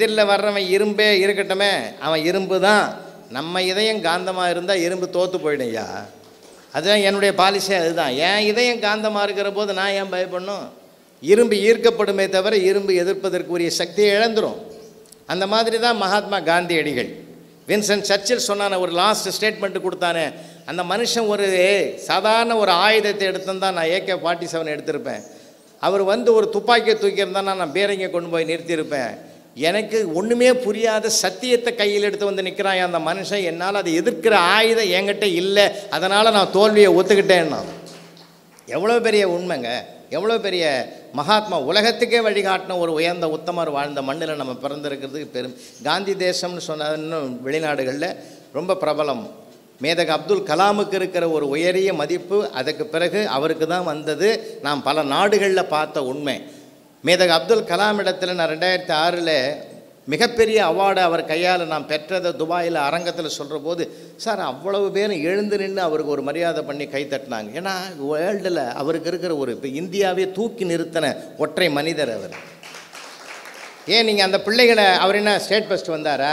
எதிரில் வர்றவன் இரும்பே இருக்கட்டுமே அவன் இரும்பு தான் நம்ம இதயம் காந்தமாக இருந்தால் இரும்பு தோற்று போயிடும் ஐயா அதுதான் என்னுடைய பாலிசி அதுதான் என் இதயம் காந்தமாக இருக்கிற போது நான் ஏன் பயப்படணும் இரும்பு ஈர்க்கப்படுமே தவிர இரும்பு எதிர்ப்பதற்குரிய சக்தியை இழந்துரும் அந்த மாதிரி தான் மகாத்மா காந்தியடிகள் வின்சென்ட் சர்ச்சில் சொன்னான ஒரு லாஸ்ட் ஸ்டேட்மெண்ட் கொடுத்தானே அந்த மனுஷன் ஒரு சாதாரண ஒரு ஆயுதத்தை எடுத்திருந்தா நான் ஏகே ஃபார்ட்டி செவன் எடுத்திருப்பேன் அவர் வந்து ஒரு துப்பாக்கியை தூக்கியிருந்தானா நான் பேரங்க கொண்டு போய் நிறுத்தியிருப்பேன் எனக்கு ஒன்றுமே புரியாத சத்தியத்தை கையில் எடுத்து வந்து நிற்கிறான் அந்த மனுஷன் என்னால் அதை எதிர்க்கிற ஆயுதம் என்கிட்ட இல்லை அதனால் நான் தோல்வியை ஒத்துக்கிட்டேன்னா எவ்வளோ பெரிய உண்மைங்க எவ்வளோ பெரிய மகாத்மா உலகத்துக்கே வழிகாட்டின ஒரு உயர்ந்த உத்தமர் வாழ்ந்த மண்ணில் நம்ம பிறந்திருக்கிறதுக்கு பெரும் காந்தி தேசம்னு சொன்ன இன்னும் வெளிநாடுகளில் ரொம்ப பிரபலம் மேதக அப்துல் கலாமுக்கு இருக்கிற ஒரு உயரிய மதிப்பு அதுக்கு பிறகு அவருக்கு தான் வந்தது நாம் பல நாடுகளில் பார்த்த உண்மை மேதக அப்துல் கலாம் இடத்துல நான் ரெண்டாயிரத்தி ஆறில் மிகப்பெரிய அவார்டு அவர் கையால் நான் பெற்றதை துபாயில் அரங்கத்தில் சொல்கிற போது சார் அவ்வளவு பேரும் எழுந்து நின்று அவருக்கு ஒரு மரியாதை பண்ணி கை தட்டினாங்க ஏன்னா வேர்ல்டில் அவருக்கு இருக்கிற ஒரு இப்போ இந்தியாவே தூக்கி நிறுத்தின ஒற்றை மனிதர் அவர் ஏன் நீங்கள் அந்த பிள்ளைகளை அவர் என்ன ஸ்டேட் ஃபஸ்ட் வந்தாரா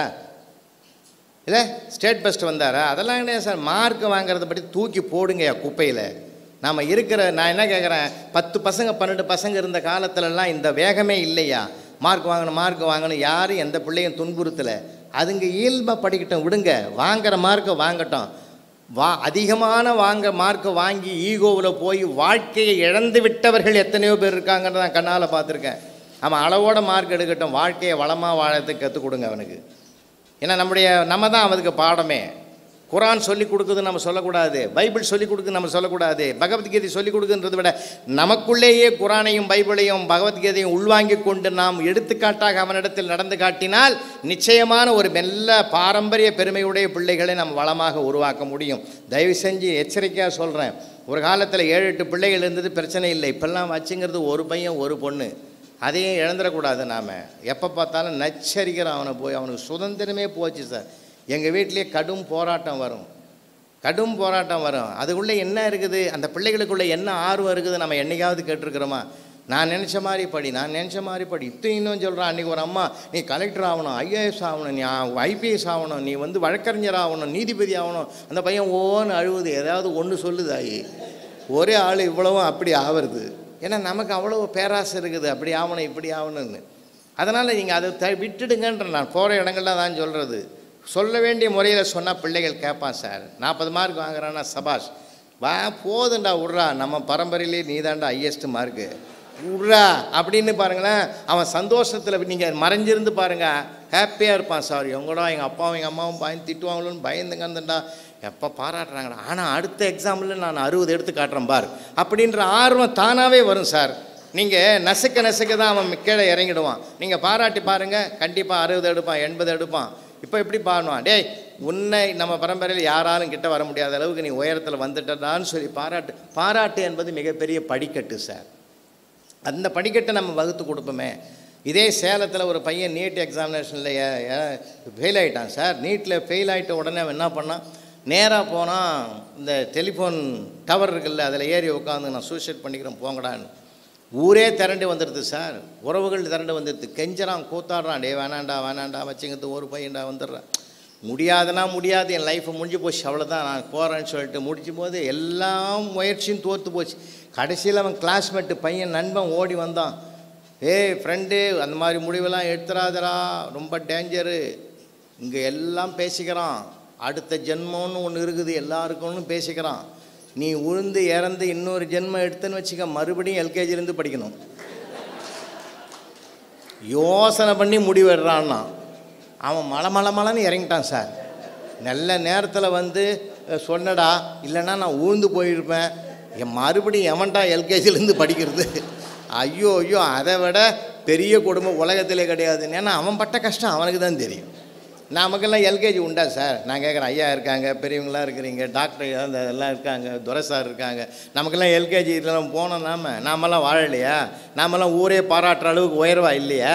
இல்லை ஸ்டேட் ஃபஸ்ட் வந்தாரா அதெல்லாம் கிடையாது சார் மார்க் வாங்குறத பற்றி தூக்கி போடுங்க குப்பையில் நாம் இருக்கிற நான் என்ன கேட்குறேன் பத்து பசங்க பன்னெண்டு பசங்க இருந்த காலத்துலலாம் இந்த வேகமே இல்லையா மார்க் வாங்கணும் மார்க் வாங்கணும் யாரும் எந்த பிள்ளையும் துன்புறுத்தலை அதுங்க இயல்பாக படிக்கட்டும் விடுங்க வாங்குற மார்க்கை வாங்கட்டும் வா அதிகமான வாங்க மார்க்கை வாங்கி ஈகோவில் போய் வாழ்க்கையை இழந்து விட்டவர்கள் எத்தனையோ பேர் இருக்காங்கன்னு நான் கண்ணால் பார்த்துருக்கேன் அவன் அளவோட மார்க் எடுக்கட்டும் வாழ்க்கையை வளமாக வாழறதுக்கு கற்றுக் கொடுங்க அவனுக்கு ஏன்னா நம்முடைய நம்ம தான் அவனுக்கு பாடமே குரான் சொல்லி கொடுக்குது நம்ம சொல்லக்கூடாது பைபிள் சொல்லி கொடுக்குது நம்ம சொல்லக்கூடாது பகவத்கீதை சொல்லி கொடுக்குன்றதை விட நமக்குள்ளேயே குரானையும் பைபிளையும் பகவத்கீதையும் உள்வாங்கிக் கொண்டு நாம் எடுத்துக்காட்டாக அவனிடத்தில் நடந்து காட்டினால் நிச்சயமான ஒரு மெல்ல பாரம்பரிய பெருமையுடைய பிள்ளைகளை நம்ம வளமாக உருவாக்க முடியும் தயவு செஞ்சு எச்சரிக்கையாக சொல்கிறேன் ஒரு காலத்தில் ஏழு எட்டு பிள்ளைகள் இருந்தது பிரச்சனை இல்லை இப்பெல்லாம் வச்சுங்கிறது ஒரு பையன் ஒரு பொண்ணு அதையும் இழந்துடக்கூடாது நாம் எப்போ பார்த்தாலும் நச்சரிக்கிறோம் அவனை போய் அவனுக்கு சுதந்திரமே போச்சு சார் எங்கள் வீட்டிலேயே கடும் போராட்டம் வரும் கடும் போராட்டம் வரும் அதுக்குள்ளே என்ன இருக்குது அந்த பிள்ளைகளுக்குள்ளே என்ன ஆர்வம் இருக்குது நம்ம என்னைக்காவது கேட்டிருக்கிறோமா நான் நினச்ச மாதிரி படி நான் நினச்ச மாதிரி படி இப்போ இன்னும் சொல்கிறான் அன்றைக்கி ஒரு அம்மா நீ கலெக்டர் ஆகணும் ஐஏஎஸ் ஆகணும் நீ ஐபிஎஸ் ஆகணும் நீ வந்து வழக்கறிஞர் ஆகணும் நீதிபதி ஆகணும் அந்த பையன் ஓன்னு அழுவுது ஏதாவது ஒன்று சொல்லுது ஆயி ஒரே ஆள் இவ்வளவும் அப்படி ஆவறது ஏன்னா நமக்கு அவ்வளோ பேராசை இருக்குது அப்படி ஆகணும் இப்படி ஆகணும்னு அதனால் நீங்கள் அதை த விட்டுடுங்கன்ற நான் போகிற இடங்கள்ல தான் சொல்கிறது சொல்ல வேண்டிய முறையில் சொன்னால் பிள்ளைகள் கேட்பான் சார் நாற்பது மார்க் வாங்குறான்னா சபாஷ் வா போதுண்டா விட்றா நம்ம பரம்பரையிலே நீ தாண்டா ஹையஸ்ட் மார்க்கு விட்றா அப்படின்னு பாருங்களேன் அவன் சந்தோஷத்தில் நீங்கள் மறைஞ்சிருந்து பாருங்கள் ஹாப்பியாக இருப்பான் சார் எங்கடா எங்கள் அப்பாவும் எங்கள் அம்மாவும் பயந்து திட்டுவாங்களோன்னு பயந்துங்க இருந்தேன்டா எப்போ பாராட்டுறாங்கடா ஆனால் அடுத்த எக்ஸாம்பிள் நான் அறுபது எடுத்து காட்டுறேன் பார் அப்படின்ற ஆர்வம் தானாகவே வரும் சார் நீங்கள் நசுக்க நசுக்க தான் அவன் கீழே இறங்கிடுவான் நீங்கள் பாராட்டி பாருங்கள் கண்டிப்பாக அறுபது எடுப்பான் எண்பது எடுப்பான் இப்போ எப்படி பாடுவான் டேய் உன்னை நம்ம பரம்பரையில் யாராலும் கிட்ட வர முடியாத அளவுக்கு நீ உயரத்தில் வந்துட்டடான்னு சொல்லி பாராட்டு பாராட்டு என்பது மிகப்பெரிய படிக்கட்டு சார் அந்த படிக்கட்டை நம்ம வகுத்து கொடுப்போமே இதே சேலத்தில் ஒரு பையன் நீட் எக்ஸாமினேஷனில் ஃபெயில் ஆகிட்டான் சார் நீட்டில் ஃபெயில் ஆகிட்ட உடனே அவன் என்ன பண்ணான் நேராக போனால் இந்த டெலிஃபோன் டவர் இருக்குல்ல அதில் ஏறி உட்காந்து நான் சூசைட் பண்ணிக்கிறேன் போங்கடான்னு ஊரே திரண்டு வந்துடுது சார் உறவுகள் திரண்டு வந்துடுது கெஞ்சறான் கூத்தாடுறான் டே வேணாண்டா வேணாண்டா வச்சுங்கிறது ஒரு பையன்டா வந்துடுறான் முடியாதுன்னா முடியாது என் லைஃப்பை முடிஞ்சு போச்சு அவ்வளோதான் நான் போகிறேன்னு சொல்லிட்டு முடிச்சும் போது எல்லாம் முயற்சியும் தோற்று போச்சு கடைசியில் அவன் கிளாஸ்மேட்டு பையன் நண்பன் ஓடி வந்தான் ஏய் ஃப்ரெண்டு அந்த மாதிரி முடிவெல்லாம் எடுத்துறாதடா ரொம்ப டேஞ்சரு இங்கே எல்லாம் பேசிக்கிறான் அடுத்த ஜென்மம்னு ஒன்று இருக்குது எல்லாருக்கும்னு பேசிக்கிறான் நீ உழுந்து இறந்து இன்னொரு ஜென்மம் எடுத்துன்னு வச்சுக்க மறுபடியும் எல்கேஜிலேருந்து படிக்கணும் யோசனை பண்ணி முடிவெடுறான்னா அவன் மலை மலை மலைன்னு இறங்கிட்டான் சார் நல்ல நேரத்தில் வந்து அஹ், சொன்னடா இல்லைன்னா நான் ஊழ்ந்து போயிருப்பேன் என் மறுபடியும் எவன்டா எல்கேஜிலேருந்து படிக்கிறது ஐயோ ஐயோ அதை விட பெரிய குடும்பம் உலகத்திலே கிடையாதுன்னு ஏன்னா அவன் பட்ட கஷ்டம் அவனுக்கு தான் தெரியும் நமக்கெல்லாம் எல்கேஜி உண்டா சார் நான் கேட்குறேன் ஐயா இருக்காங்க பெரியவங்களாம் இருக்கிறீங்க டாக்டர் அந்த எல்லாம் இருக்காங்க துரை சார் இருக்காங்க நமக்கெல்லாம் எல்கேஜி இதெல்லாம் போனோம் நாம நாமெல்லாம் வாழலையா நாமெல்லாம் ஊரே பாராட்டுற அளவுக்கு உயர்வா இல்லையா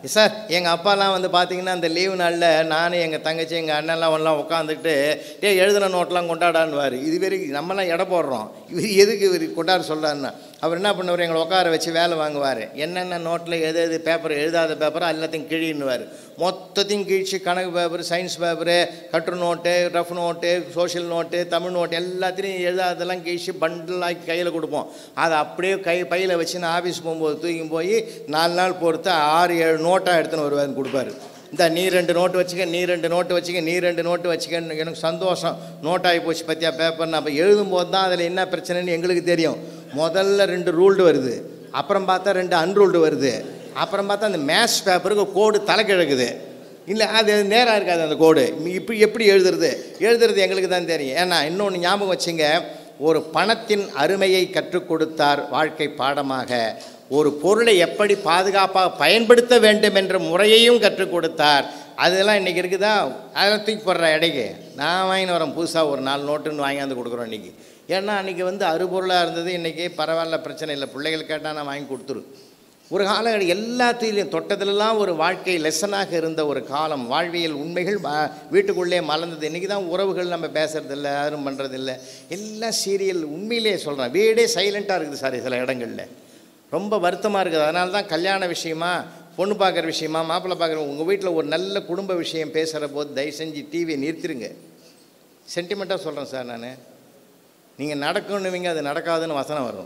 சார் எங்கள் அப்பாலாம் வந்து பார்த்தீங்கன்னா அந்த லீவு நாளில் நான் எங்கள் தங்கச்சி எங்கள் அண்ணன்லாம் எல்லாம் உட்காந்துக்கிட்டு டே எழுதின நோட்லாம் கொண்டாடான்னுவார் இது வரைக்கும் நம்மலாம் எடை போடுறோம் இவர் எதுக்கு இவர் கொண்டாட சொல்கிறாருன்னா அவர் என்ன பண்ணுவார் எங்களை உட்கார வச்சு வேலை வாங்குவார் என்னென்ன நோட்டில் எது எது பேப்பர் எழுதாத பேப்பரோ எல்லாத்தையும் கிழின்னுவார் மொத்தத்தையும் கிழிச்சு கணக்கு பேப்பர் சயின்ஸ் பேப்பரு கட்டுரை note rough note social note Tamil note எல்லாத்தையும் எழுதாததெல்லாம் கிழிச்சு பண்டிலாக்கி கையில் கொடுப்போம் அதை அப்படியே கை பையில் வச்சு நான் ஆஃபீஸ் போகும்போது தூக்கி போய் நாலு நாள் பொறுத்து ஆறு ஏழு நோட்டாக எடுத்துன்னு வருவாருன்னு கொடுப்பாரு இந்த நீ ரெண்டு நோட்டு வச்சுக்க நீ ரெண்டு நோட்டு வச்சுக்க நீ ரெண்டு நோட்டு வச்சுக்கன்னு எனக்கு சந்தோஷம் நோட் ஆகி போச்சு பற்றியா பேப்பர்னு அப்போ எழுதும்போது தான் அதில் என்ன பிரச்சனைன்னு எங்களுக்கு தெரியும் முதல்ல ரெண்டு ரூல்டு வருது அப்புறம் பார்த்தா ரெண்டு அன்ரூல்டு வருது அப்புறம் பார்த்தா அந்த மேத்ஸ் பேப்பருக்கு கோடு தலைக்கிழக்குது இல்லை அது நேராக இருக்காது அந்த கோடு இப்போ எப்படி எழுதுறது எழுதுறது எங்களுக்கு தான் தெரியும் ஏன்னா இன்னொன்று ஞாபகம் வச்சுங்க ஒரு பணத்தின் அருமையை கற்றுக் கொடுத்தார் வாழ்க்கை பாடமாக ஒரு பொருளை எப்படி பாதுகாப்பாக பயன்படுத்த வேண்டும் என்ற முறையையும் கற்றுக் கொடுத்தார் அதெல்லாம் இன்றைக்கி இருக்குதா அதெல்லாம் தூக்கி போடுற இடைக்கு நான் வாங்கின்னு வரேன் புதுசாக ஒரு நாலு நோட்டுன்னு வாங்கியாந்து கொடுக்குறோம் இன்றைக்கி ஏன்னா அன்றைக்கி வந்து அறுபொருளாக இருந்தது இன்றைக்கி பரவாயில்ல பிரச்சனை இல்லை பிள்ளைகள் கேட்டால் நான் வாங்கி கொடுத்துரு ஒரு காலகட்டம் எல்லாத்திலையும் தொட்டதிலெல்லாம் ஒரு வாழ்க்கை லெசனாக இருந்த ஒரு காலம் வாழ்வியல் உண்மைகள் வா- வீட்டுக்குள்ளே மலர்ந்தது இன்றைக்கி தான் உறவுகள் நம்ம பேசுறதில்ல யாரும் பண்ணுறதில்ல எல்லாம் சீரியல் உண்மையிலே சொல்கிறேன் வீடே சைலண்ட்டாக இருக்குது சார் சில இடங்களில் ரொம்ப வருத்தமாக இருக்குது அதனால தான் கல்யாண விஷயமா பொண்ணு பார்க்குற விஷயமா மாப்பிள்ளை பார்க்குற உங்கள் வீட்டில் ஒரு நல்ல குடும்ப விஷயம் பேசுகிற போது தயவு செஞ்சு டிவியை நிறுத்திடுங்க சென்டிமெண்ட்டாக சொல்கிறேன் சார் நான் நீங்கள் நடக்கணுவீங்க அது நடக்காதுன்னு வசனம் வரும்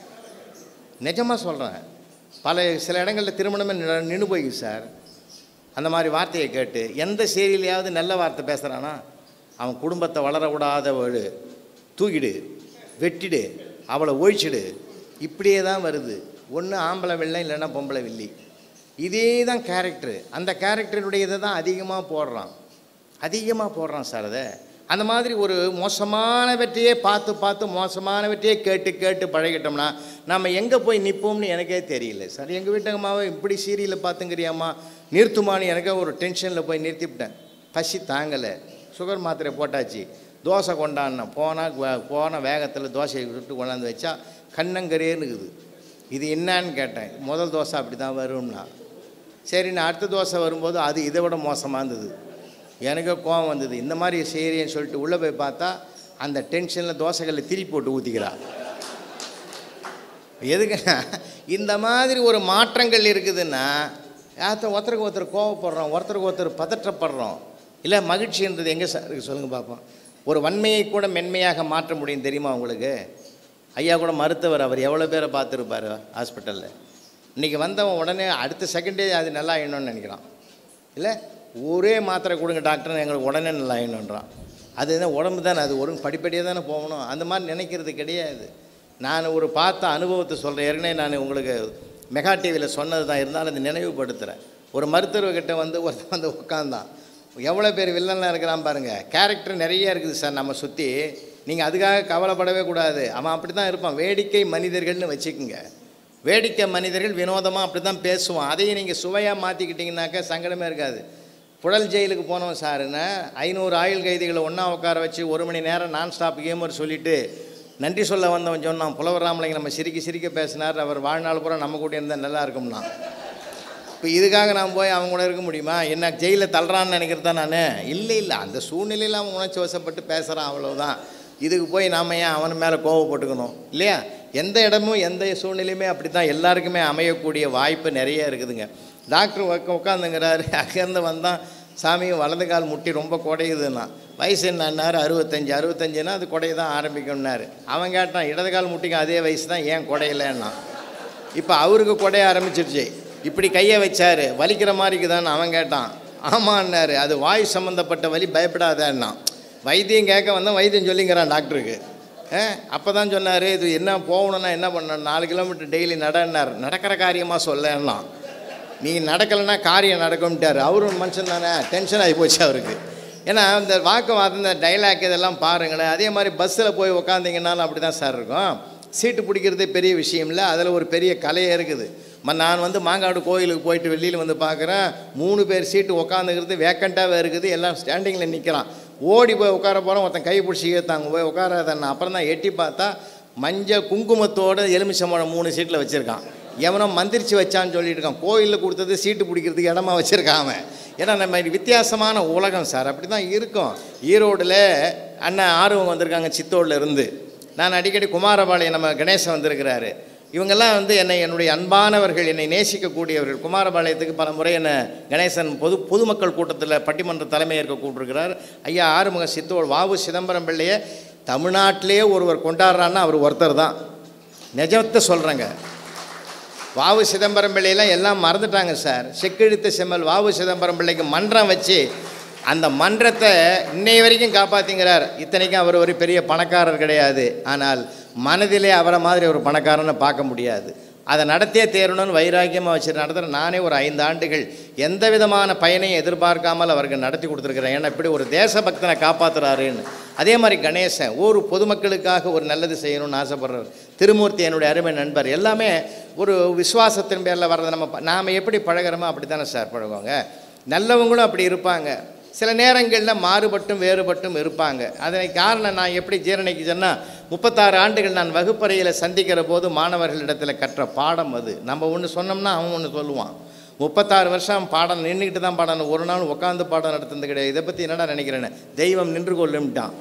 நிஜமாக சொல்கிறேன் பல சில இடங்களில் திருமணமே நின்னு- நின்னு போயிடுது சார் அந்த மாதிரி வார்த்தையை கேட்டு எந்த சீரியலையாவது நல்ல வார்த்தை பேசுகிறானா அவன் குடும்பத்தை வளர விடாத வழு தூக்கிடு வெட்டிடு அவளை ஒழிச்சிடு இப்படியே தான் வருது ஒன்று ஆம்பளை வெள்ளை இல்லைன்னா பொம்பளை வில்லி இதே தான் கேரக்டரு அந்த கேரக்டருடைய இதை தான் அதிகமாக போடுறான் அதிகமாக போடுறான் சார் அதை அந்த மாதிரி ஒரு மோசமானவற்றையே பார்த்து பார்த்து மோசமானவற்றையே கேட்டு கேட்டு பழகிட்டோம்னா நம்ம எங்கே போய் நிற்போம்னு எனக்கே தெரியல சார் எங்கள் வீட்டம்மாவை இப்படி சீரியலை பார்த்துங்கிறியாம்மா நிறுத்துமான்னு எனக்கே ஒரு டென்ஷனில் போய் நிறுத்திவிட்டேன் பசி தாங்கலை சுகர் மாத்திரை போட்டாச்சு தோசை கொண்டாடினேன் போனால் போன வேகத்தில் தோசையை விட்டு கொண்டாந்து வச்சா கண்ணங்கரேன்னு இருக்குது இது என்னன்னு கேட்டேன் முதல் தோசை அப்படி தான் வரும்னா சரி நான் அடுத்த தோசை வரும்போது அது இதை விட மோசமாக இருந்தது எனக்கு கோவம் வந்தது இந்த மாதிரி செய்கிறேன்னு சொல்லிட்டு உள்ளே போய் பார்த்தா அந்த டென்ஷனில் தோசைகளில் திருப்பி போட்டு ஊற்றிக்கிறா எதுக்குன்னா இந்த மாதிரி ஒரு மாற்றங்கள் இருக்குதுன்னா யாத்த ஒருத்தருக்கு ஒருத்தர் கோவப்படுறோம் ஒருத்தருக்கு ஒருத்தர் பதற்றப்படுறோம் இல்லை மகிழ்ச்சின்றது எங்கே சார் இருக்குது சொல்லுங்கள் பார்ப்போம் ஒரு வன்மையை கூட மென்மையாக மாற்ற முடியும் தெரியுமா உங்களுக்கு ஐயா கூட மருத்துவர் அவர் எவ்வளோ பேரை பார்த்துருப்பார் ஹாஸ்பிட்டலில் இன்றைக்கி வந்தவன் உடனே அடுத்த செகண்டே அது நல்லா ஆயிடணும்னு நினைக்கிறான் இல்லை ஒரே மாத்திரை கொடுங்க டாக்டர் எங்களுக்கு உடனே நல்லா ஆயிடணுன்றான் அதுதான் உடம்பு தானே அது ஒரு படிப்படியாக தானே போகணும் அந்த மாதிரி நினைக்கிறது கிடையாது நான் ஒரு பார்த்த அனுபவத்தை சொல்கிறேன் ஏற்கனவே நான் உங்களுக்கு மெகா டிவியில் சொன்னது தான் இருந்தாலும் அதை நினைவுபடுத்துகிறேன் ஒரு மருத்துவர்கிட்ட வந்து ஒருத்தன் வந்து உட்காந்தான் எவ்வளோ பேர் வில்லன்லாம் இருக்கிறான் பாருங்கள் கேரக்டர் நிறைய இருக்குது சார் நம்ம சுற்றி நீங்கள் அதுக்காக கவலைப்படவே கூடாது அவன் அப்படி தான் இருப்பான் வேடிக்கை மனிதர்கள்னு வச்சுக்கோங்க வேடிக்கை மனிதர்கள் வினோதமாக அப்படி தான் பேசுவான் அதையும் நீங்கள் சுவையாக மாற்றிக்கிட்டிங்கனாக்கா சங்கடமே இருக்காது புழல் ஜெயிலுக்கு போனோம் சாருன்னா ஐநூறு ஆயுள் கைதிகளை ஒன்றா உட்கார வச்சு ஒரு மணி நேரம் நான் ஸ்டாப் கேமர் சொல்லிவிட்டு நன்றி சொல்ல வந்தவன் சொன்னான் புலவர் ராமலிங்க நம்ம சிரிக்க சிரிக்க பேசினார் அவர் வாழ்நாள் பூரா நம்ம கூட இருந்தால் நல்லா இருக்கும்னா இப்போ இதுக்காக நான் போய் அவங்க கூட இருக்க முடியுமா என்ன ஜெயிலில் தள்ளுறான்னு நினைக்கிறது தான் நான் இல்லை இல்லை அந்த சூழ்நிலையில் அவன் உணர்ச்சி வசப்பட்டு பேசுகிறான் அவ்வளவுதான் இதுக்கு போய் நாம் ஏன் அவன் மேலே கோவப்பட்டுக்கணும் இல்லையா எந்த இடமும் எந்த சூழ்நிலையுமே அப்படி தான் எல்லாருக்குமே அமையக்கூடிய வாய்ப்பு நிறைய இருக்குதுங்க டாக்டர் உக்க உட்காந்துங்கிறாரு அங்கேருந்து வந்தான் சாமி வலது கால் முட்டி ரொம்ப குடையுதுன்னா வயசு என்னன்னாரு அறுபத்தஞ்சு அறுபத்தஞ்சுனா அது குடைய தான் ஆரம்பிக்கணும்னாரு அவன் கேட்டான் இடது கால் முட்டிக்கு அதே வயசு தான் ஏன் குடையலைன்னா இப்போ அவருக்கு குடைய ஆரம்பிச்சிருச்சு இப்படி கையை வச்சாரு வலிக்கிற மாதிரி இருக்குதான்னு அவன் கேட்டான் ஆமான்னாரு அது வாய் சம்மந்தப்பட்ட வலி பயப்படாதேன்னா வைத்தியம் கேட்க வந்தால் வைத்தியம் சொல்லிங்கிறான் டாக்டருக்கு அப்போ தான் சொன்னார் இது என்ன போகணுன்னா என்ன பண்ணணும் நாலு கிலோமீட்டர் டெய்லி நடன்னார் நடக்கிற காரியமாக சொல்லலாம் நீ நடக்கலைன்னா காரியம் நடக்கும்ட்டார் அவரும் மனுஷன் தானே டென்ஷன் ஆகி போச்சு அவருக்கு ஏன்னா இந்த வாக்குவாதம் இந்த டைலாக் இதெல்லாம் பாருங்களேன் அதே மாதிரி பஸ்ஸில் போய் உக்காந்தீங்கன்னாலும் அப்படி தான் சார் இருக்கும் சீட்டு பிடிக்கிறதே பெரிய விஷயம் இல்லை அதில் ஒரு பெரிய கலையே இருக்குது ம- நான் வந்து மாங்காடு கோயிலுக்கு போயிட்டு வெளியில் வந்து பார்க்குறேன் மூணு பேர் சீட்டு உட்காந்துக்கிறது வேக்கண்ட்டாகவே இருக்குது எல்லாம் ஸ்டாண்டிங்கில் நிற்கிறான் ஓடி போய் உட்கார போகிறோம் ஒருத்தன் கை பிடிச்சி ஏற்றாங்க போய் உட்காராதண்ணா அப்புறம் தான் எட்டி பார்த்தா மஞ்சள் குங்குமத்தோட எலுமிச்சம்பழம் மூணு சீட்டில் வச்சுருக்கான் எவனோ மந்திரிச்சு வச்சான்னு சொல்லிட்டு இருக்கான் கோயிலில் கொடுத்தது சீட்டு பிடிக்கிறதுக்கு இடமா வச்சுருக்கான் அவன் ஏன்னா நம்ம இது வித்தியாசமான உலகம் சார் அப்படி தான் இருக்கும் ஈரோடில் அண்ணன் ஆர்வம் வந்திருக்காங்க சித்தோடில் இருந்து நான் அடிக்கடி குமாரபாளையம் நம்ம கணேசன் வந்திருக்கிறாரு இவங்கெல்லாம் வந்து என்னை என்னுடைய அன்பானவர்கள் என்னை நேசிக்கக்கூடியவர்கள் குமாரபாளையத்துக்கு பல முறை என்னை கணேசன் பொது பொதுமக்கள் கூட்டத்தில் பட்டிமன்ற தலைமை ஏற்க கூப்பிட்டுருக்கிறார் ஐயா ஆறுமுக சித்தோடு வாவு சிதம்பரம் பிள்ளையை தமிழ்நாட்டிலே ஒருவர் கொண்டாடுறான்னா அவர் ஒருத்தர் தான் நிஜத்தை சொல்கிறேங்க வாவு சிதம்பரம் பிள்ளையெல்லாம் எல்லாம் மறந்துட்டாங்க சார் செக்கெழுத்த செம்மல் வாவு சிதம்பரம் பிள்ளைக்கு மன்றம் வச்சு அந்த மன்றத்தை இன்னை வரைக்கும் காப்பாற்றிங்கிறார் இத்தனைக்கும் அவர் ஒரு பெரிய பணக்காரர் கிடையாது ஆனால் மனதிலே அவரை மாதிரி ஒரு பணக்காரனை பார்க்க முடியாது அதை நடத்தியே தேரணும்னு வைராக்கியமாக வச்சு நடத்துகிற நானே ஒரு ஐந்து ஆண்டுகள் எந்த விதமான பயனையும் எதிர்பார்க்காமல் அவருக்கு நடத்தி கொடுத்துருக்குறேன் ஏன்னா இப்படி ஒரு தேசபக்தனை காப்பாற்றுறாருன்னு அதே மாதிரி கணேசன் ஊர் பொதுமக்களுக்காக ஒரு நல்லது செய்யணும்னு ஆசைப்படுறார் திருமூர்த்தி என்னுடைய அருமை நண்பர் எல்லாமே ஒரு விசுவாசத்தின் பேரில் வர்றதை நம்ம ப- நாம் எப்படி பழகுறோமோ அப்படி தானே சார் பழகுவாங்க நல்லவங்களும் அப்படி இருப்பாங்க சில நேரங்களில் மாறுபட்டும் வேறுபட்டும் இருப்பாங்க அதனை காரணம் நான் எப்படி ஜீரணிக்குச்சேன்னா முப்பத்தாறு ஆண்டுகள் நான் வகுப்பறையில் சந்திக்கிற போது மாணவர்களிடத்தில் கற்ற பாடம் அது நம்ம ஒன்று சொன்னோம்னா அவன் ஒன்று சொல்லுவான் முப்பத்தாறு வருஷம் பாடம் நின்றுக்கிட்டு தான் பாடம் ஒரு நாள் உட்காந்து பாடம் நடத்துனது கிடையாது இதை பற்றி என்னடா நினைக்கிறேன்னு தெய்வம் நின்று கொள்ளும்ட்டான்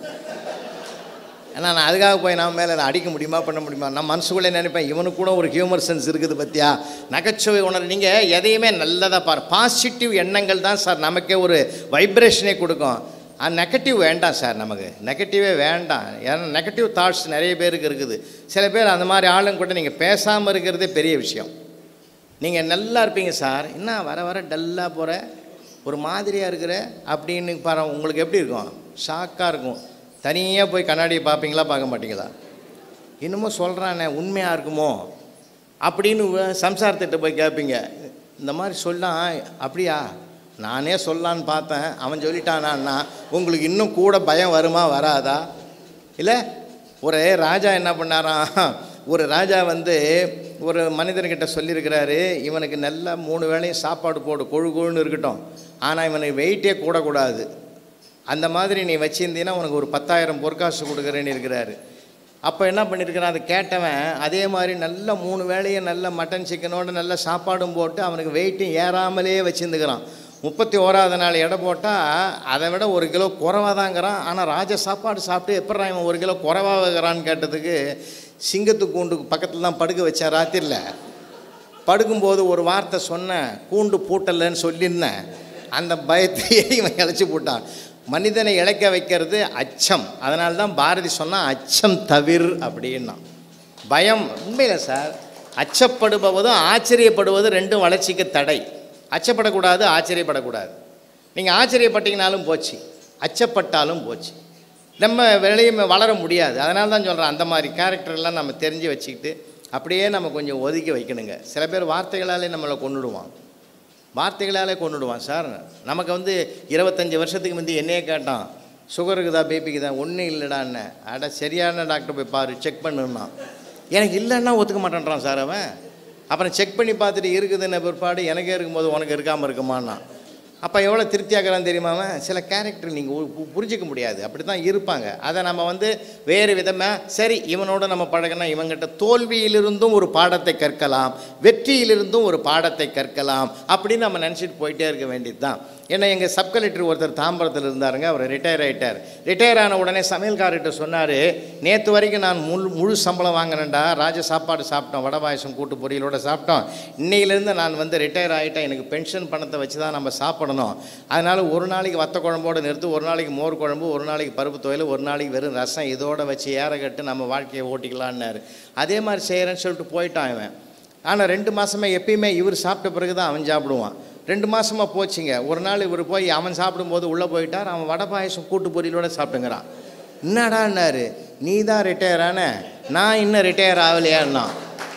ஏன்னா நான் அதுக்காக போய் நான் மேலே அடிக்க முடியுமா பண்ண முடியுமா நான் மனசுக்குள்ளே நினைப்பேன் இவனுக்கு கூட ஒரு ஹியூமர் சென்ஸ் இருக்குது பத்தியா நகைச்சுவை உணர் நீங்கள் எதையுமே நல்லதாக பாரு பாசிட்டிவ் எண்ணங்கள் தான் சார் நமக்கே ஒரு வைப்ரேஷனே கொடுக்கும் நெகட்டிவ் வேண்டாம் சார் நமக்கு நெகட்டிவே வேண்டாம் ஏன்னா நெகட்டிவ் தாட்ஸ் நிறைய பேருக்கு இருக்குது சில பேர் அந்த மாதிரி ஆளுங்க கூட நீங்கள் பேசாமல் இருக்கிறதே பெரிய விஷயம் நீங்கள் நல்லா இருப்பீங்க சார் என்ன வர வர டல்லாக போகிற ஒரு மாதிரியாக இருக்கிற அப்படின்னு பாரு உங்களுக்கு எப்படி இருக்கும் ஷாக்காக இருக்கும் தனியாக போய் கண்ணாடியை பார்ப்பீங்களா பார்க்க மாட்டீங்களா இன்னமும் சொல்கிறானே உண்மையாக இருக்குமோ அப்படின்னு உ- சம்சாரத்திட்ட போய் கேட்பீங்க இந்த மாதிரி சொல்லாம் அப்படியா நானே சொல்லலான்னு பார்த்தேன் அவன் சொல்லிட்டானான்னா உங்களுக்கு இன்னும் கூட பயம் வருமா வராதா இல்லை ஒரு ராஜா என்ன பண்ணாராம் ஒரு ராஜா வந்து ஒரு மனிதர்கிட்ட சொல்லியிருக்கிறாரு இவனுக்கு நல்லா மூணு வேளையும் சாப்பாடு போடு கொழு கொழுன்னு இருக்கட்டும் ஆனால் இவனுக்கு வெயிட்டே கூடக்கூடாது அந்த மாதிரி நீ வச்சிருந்தீன்னா உனக்கு ஒரு பத்தாயிரம் பொற்காசு கொடுக்குறேன்னு இருக்கிறாரு அப்போ என்ன பண்ணியிருக்கிறான் அதை கேட்டவன் அதே மாதிரி நல்ல மூணு வேளையும் நல்ல மட்டன் சிக்கனோட நல்ல சாப்பாடும் போட்டு அவனுக்கு வெயிட்டும் ஏறாமலே வச்சுருந்துக்கிறான் முப்பத்தி ஓராவது நாள் எடை போட்டால் அதை விட ஒரு கிலோ குறைவாக தாங்கிறான் ஆனால் ராஜ சாப்பாடு சாப்பிட்டு எப்பட்றா இவன் ஒரு கிலோ குறைவாக வைக்கிறான்னு கேட்டதுக்கு சிங்கத்து கூண்டுக்கு பக்கத்தில் தான் படுக்க வச்சேன் ராத்திரியில் படுக்கும்போது ஒரு வார்த்தை சொன்னேன் கூண்டு பூட்டலைன்னு சொல்லியிருந்தேன் அந்த பயத்தையே இவன் இழைச்சி போட்டான் மனிதனை இழைக்க வைக்கிறது அச்சம் அதனால தான் பாரதி சொன்னான் அச்சம் தவிர் அப்படின்னா பயம் உண்மையில் சார் அச்சப்படுபவதும் ஆச்சரியப்படுவதும் ரெண்டும் வளர்ச்சிக்கு தடை அச்சப்படக்கூடாது ஆச்சரியப்படக்கூடாது நீங்கள் ஆச்சரியப்பட்டீங்கனாலும் போச்சு அச்சப்பட்டாலும் போச்சு நம்ம வெளியும் வளர முடியாது அதனால தான் சொல்கிறேன் அந்த மாதிரி கேரக்டர்லாம் நம்ம தெரிஞ்சு வச்சுக்கிட்டு அப்படியே நம்ம கொஞ்சம் ஒதுக்கி வைக்கணுங்க சில பேர் வார்த்தைகளாலே நம்மளை கொண்டுடுவான் வார்த்தைகளாலே கொண்டுடுவான் சார் நமக்கு வந்து இருபத்தஞ்சி வருஷத்துக்கு முந்தி என்னையே கேட்டான் சுகர் இருக்குதா பிபிக்குதா ஒன்றும் இல்லைடான்னு அட சரியான டாக்டர் போய் பாரு செக் பண்ணுன்னா எனக்கு இல்லைன்னா ஒத்துக்க மாட்டேன்றான் சார் அவன் அப்புறம் செக் பண்ணி பார்த்துட்டு இருக்குதுன்னு பிற்பாடு எனக்கே இருக்கும்போது உனக்கு இருக்காமல் இருக்குமான்னா அப்போ எவ்வளோ திருப்தியாகிறான்னு தெரியுமா அவன் சில கேரக்டர் நீங்கள் புரிஞ்சிக்க முடியாது அப்படி தான் இருப்பாங்க அதை நம்ம வந்து வேறு விதமாக சரி இவனோட நம்ம பழகினா இவங்கிட்ட தோல்வியிலிருந்தும் ஒரு பாடத்தை கற்கலாம் வெற்றியிலிருந்தும் ஒரு பாடத்தை கற்கலாம் அப்படின்னு நம்ம நினச்சிட்டு போயிட்டே இருக்க வேண்டியது தான் ஏன்னா எங்கள் சப் கலெக்டர் ஒருத்தர் தாம்பரத்தில் இருந்தாருங்க அவர் ரிட்டையர் ஆகிட்டார் ரிட்டையர் ஆன உடனே சமையல்காரர்கிட்ட சொன்னார் நேற்று வரைக்கும் நான் முழு முழு சம்பளம் வாங்கினேன்டா ராஜ சாப்பாடு சாப்பிட்டோம் வடை பாயசம் கூட்டு பொரியலோட சாப்பிட்டோம் இன்னையிலேருந்து நான் வந்து ரிட்டையர் ஆகிட்டேன் எனக்கு பென்ஷன் பணத்தை வச்சு தான் நம்ம சாப்பிடணும் அதனால் ஒரு நாளைக்கு வத்த குழம்போடு நிறுத்து ஒரு நாளைக்கு மோர் குழம்பு ஒரு நாளைக்கு பருப்பு துவையல் ஒரு நாளைக்கு வெறும் ரசம் இதோட வச்சு ஏறக்கட்டு நம்ம வாழ்க்கையை ஓட்டிக்கலான்னாரு அதே மாதிரி செய்கிறேன்னு சொல்லிட்டு போயிட்டான் இவன் ஆனால் ரெண்டு மாதமே எப்பயுமே இவர் சாப்பிட்ட பிறகு தான் அவன் சாப்பிடுவான் ரெண்டு மாதமாக போச்சுங்க ஒரு நாள் இவர் போய் அவன் சாப்பிடும்போது உள்ளே போயிட்டார் அவன் வடை பாயசம் கூட்டு பொரியலோட சாப்பிட்டுங்கிறான் என்னடான்னாரு நீ தான் ரிட்டையர் ஆன நான் இன்னும் ரிட்டையர் ஆகலையான்னா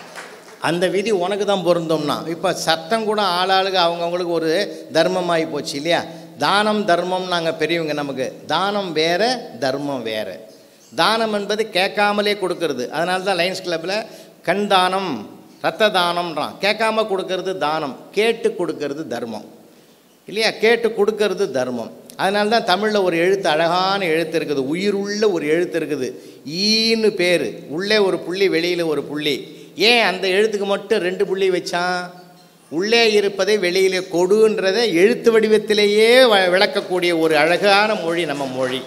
அந்த விதி உனக்கு தான் பொருந்தோம்னா இப்போ சட்டம் கூட ஆளாளுக்கு அவங்கவுங்களுக்கு ஒரு தர்மமாகி போச்சு இல்லையா தானம் தர்மம் நாங்கள் பெரியவங்க நமக்கு தானம் வேற தர்மம் வேற தானம் என்பது கேட்காமலே கொடுக்கறது அதனால தான் லைன்ஸ் கிளப்பில் கண் தானம் ரத்த தானம்ன்றான் கேட்காம கொடுக்கறது தானம் கேட்டு கொடுக்கறது தர்மம் இல்லையா கேட்டு கொடுக்கறது தர்மம் அதனால தான் தமிழில் ஒரு எழுத்து அழகான எழுத்து இருக்குது உயிருள்ள ஒரு எழுத்து இருக்குது ஈன்னு பேர் உள்ளே ஒரு புள்ளி வெளியில் ஒரு புள்ளி ஏன் அந்த எழுத்துக்கு மட்டும் ரெண்டு புள்ளி வச்சான் உள்ளே இருப்பதை வெளியிலே கொடுன்றதை எழுத்து வடிவத்திலேயே வ- விளக்கக்கூடிய ஒரு அழகான மொழி நம்ம மொழி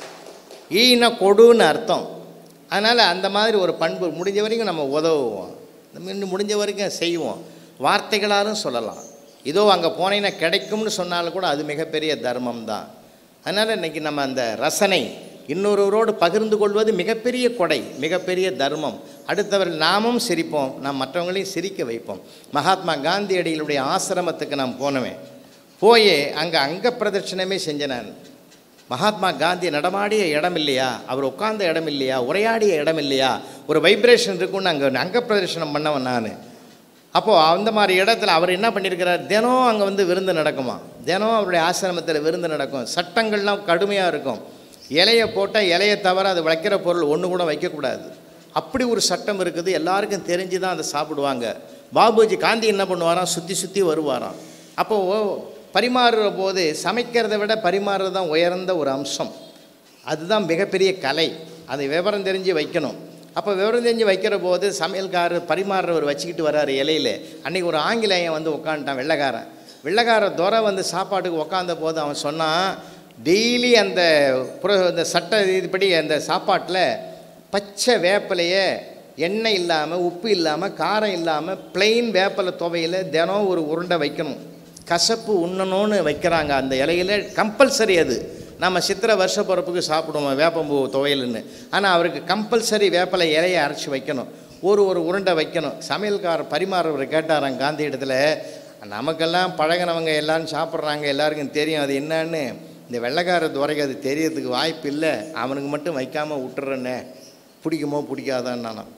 ஈன கொடுன்னு அர்த்தம் அதனால் அந்த மாதிரி ஒரு பண்பு முடிஞ்ச வரைக்கும் நம்ம உதவுவோம் நம்ம இன்னும் முடிஞ்ச வரைக்கும் செய்வோம் வார்த்தைகளாலும் சொல்லலாம் இதோ அங்கே போனீங்கன்னா கிடைக்கும்னு சொன்னாலும் கூட அது மிகப்பெரிய தர்மம் தான் அதனால் இன்றைக்கி நம்ம அந்த ரசனை இன்னொருவரோடு பகிர்ந்து கொள்வது மிகப்பெரிய கொடை மிகப்பெரிய தர்மம் அடுத்தவர் நாமும் சிரிப்போம் நாம் மற்றவங்களையும் சிரிக்க வைப்போம் மகாத்மா காந்தியடிகளுடைய ஆசிரமத்துக்கு நான் போனவேன் போய் அங்கே அங்க பிரதட்சணமே செஞ்சேன் நான் மகாத்மா காந்தி நடமாடிய இடம் இல்லையா அவர் உட்கார்ந்த இடம் இல்லையா உரையாடிய இடம் இல்லையா ஒரு வைப்ரேஷன் இருக்குன்னு அங்கே அங்க பிரதர்ஷனம் பண்ணவன் நான் அப்போது அந்த மாதிரி இடத்துல அவர் என்ன பண்ணியிருக்கிறார் தினம் அங்கே வந்து விருந்து நடக்குமா தினம் அவருடைய ஆசிரமத்தில் விருந்து நடக்கும் சட்டங்கள்லாம் கடுமையாக இருக்கும் இலையை போட்டால் இலையை தவிர அது வைக்கிற பொருள் ஒன்று கூட வைக்கக்கூடாது அப்படி ஒரு சட்டம் இருக்குது எல்லாருக்கும் தெரிஞ்சு தான் அதை சாப்பிடுவாங்க பாபுஜி காந்தி என்ன பண்ணுவாராம் சுற்றி சுற்றி வருவாராம் அப்போது பரிமாறுற போது சமைக்கிறதை விட பரிமாறுறது தான் உயர்ந்த ஒரு அம்சம் அதுதான் மிகப்பெரிய கலை அதை விவரம் தெரிஞ்சு வைக்கணும் அப்போ விவரம் தெரிஞ்சு வைக்கிற போது சமையல்காரர் பரிமாறுறவர் வச்சுக்கிட்டு வர்றாரு இலையில அன்னைக்கு ஒரு ஆங்கிலேயன் வந்து உட்காந்துட்டான் வெள்ளைக்காரன் வெள்ளைக்கார துறை வந்து சாப்பாட்டுக்கு உட்காந்த போது அவன் சொன்னான் டெய்லி அந்த புற இந்த சட்ட இதுபடி அந்த சாப்பாட்டில் பச்சை வேப்பிலையை எண்ணெய் இல்லாமல் உப்பு இல்லாமல் காரம் இல்லாமல் plain வேப்பிலை துவையில் தினம் ஒரு உருண்டை வைக்கணும் கசப்பு உண்ணணும்னு வைக்கிறாங்க அந்த இலையில கம்பல்சரி அது நம்ம சித்திரை வருஷ பிறப்புக்கு சாப்பிடுவோம் வேப்பம்பூ துவையல்னு ஆனால் அவருக்கு கம்பல்சரி வேப்பிலை இலையை அரைச்சி வைக்கணும் ஒரு ஒரு உருண்டை வைக்கணும் சமையல்காரர் பரிமாறவர் கேட்டாராம் காந்தி இடத்துல நமக்கெல்லாம் பழகினவங்க எல்லாரும் சாப்பிட்றாங்க எல்லாருக்கும் தெரியும் அது என்னன்னு இந்த வெள்ளைக்கார துறைக்கு அது தெரியறதுக்கு வாய்ப்பு இல்லை அவனுக்கு மட்டும் வைக்காமல் விட்டுறேன்னே பிடிக்குமோ பிடிக்காதான்னு நானும்